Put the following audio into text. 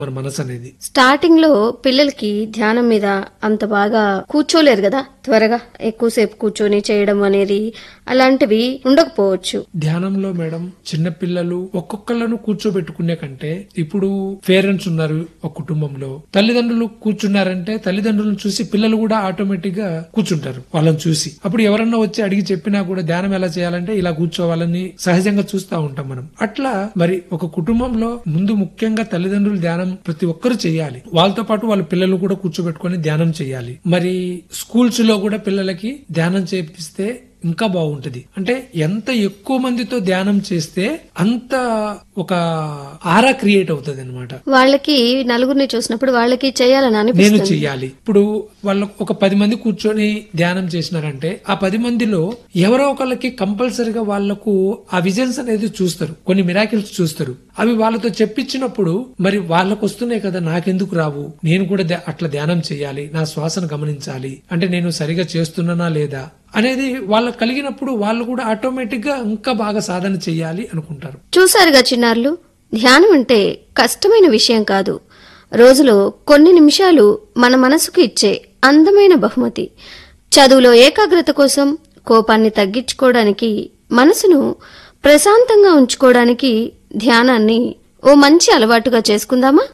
మన మనసు అనేది స్టార్టింగ్ లో పిల్లలకి ధ్యానం మీద అంత బాగా కూర్చోలేరు కదా త్వరగా ఎక్కువసేపు కూర్చొని చేయడం అనేది అలాంటివి ఉండకపోవచ్చు ధ్యానంలో మేడం చిన్నపిల్లలు ఒక్కొక్కళ్ళను కూర్చోబెట్టుకునే కంటే ఇప్పుడు పేరెంట్స్ ఉన్నారు ఒక కుటుంబంలో తల్లిదండ్రులు కూర్చున్నారంటే తల్లిదండ్రులను చూసి పిల్లలు కూడా ఆటోమేటిక్ గా కూర్చుంటారు వాళ్ళని చూసి అప్పుడు ఎవరన్నా వచ్చి అడిగి చెప్పినా కూడా ధ్యానం ఎలా చేయాలంటే ఇలా కూర్చోవాలని సహజంగా చూస్తూ ఉంటాం మనం అట్లా మరి ఒక కుటుంబంలో ముందు ముఖ్యంగా తల్లిదండ్రులు ధ్యానం ప్రతి ఒక్కరు చేయాలి వాళ్ళతో పాటు వాళ్ళ పిల్లలు కూడా కూర్చోబెట్టుకొని ధ్యానం చేయాలి మరి స్కూల్స్ లో కూడా పిల్లలకి ధ్యానం చేపిస్తే ఇంకా బాగుంటది అంటే ఎంత ఎక్కువ మందితో ధ్యానం చేస్తే అంత ఒక ఆరా క్రియేట్ అవుతుంది అనమాట వాళ్ళకి నలుగురిని చూసినప్పుడు వాళ్ళకి చేయాలని నేను అనిపిస్తుంది చెయ్యాలి ఇప్పుడు వాళ్ళ ఒక పది మంది కూర్చొని ధ్యానం చేసినారంటే ఆ పది మందిలో ఎవరో ఒకళ్ళకి కంపల్సరిగా వాళ్లకు ఆ విజన్స్ అనేది చూస్తారు కొన్ని మిరాకిల్స్ చూస్తారు అవి వాళ్ళతో చెప్పించినప్పుడు మరి వాళ్ళకు వస్తున్నాయి కదా నాకెందుకు రావు నేను కూడా ధ్యా- అట్లా ధ్యానం చేయాలి నా శ్వాసను గమనించాలి అంటే నేను సరిగా చేస్తున్నానా లేదా అనేది వాళ్ళకు కలిగినప్పుడు వాళ్ళు కూడా ఆటోమేటిక్ గా ఇంకా బాగా సాధన చెయ్యాలి అనుకుంటారు చూశారుగా చిన్నారులు ధ్యానం అంటే కష్టమైన విషయం కాదు రోజులో కొన్ని నిమిషాలు మన మనసుకు ఇచ్చే అందమైన బహుమతి చదువులో ఏకాగ్రత కోసం కోపాన్ని తగ్గించుకోవడానికి మనసును ప్రశాంతంగా ఉంచుకోవడానికి ధ్యానాన్ని ఓ మంచి అలవాటుగా చేసుకుందామా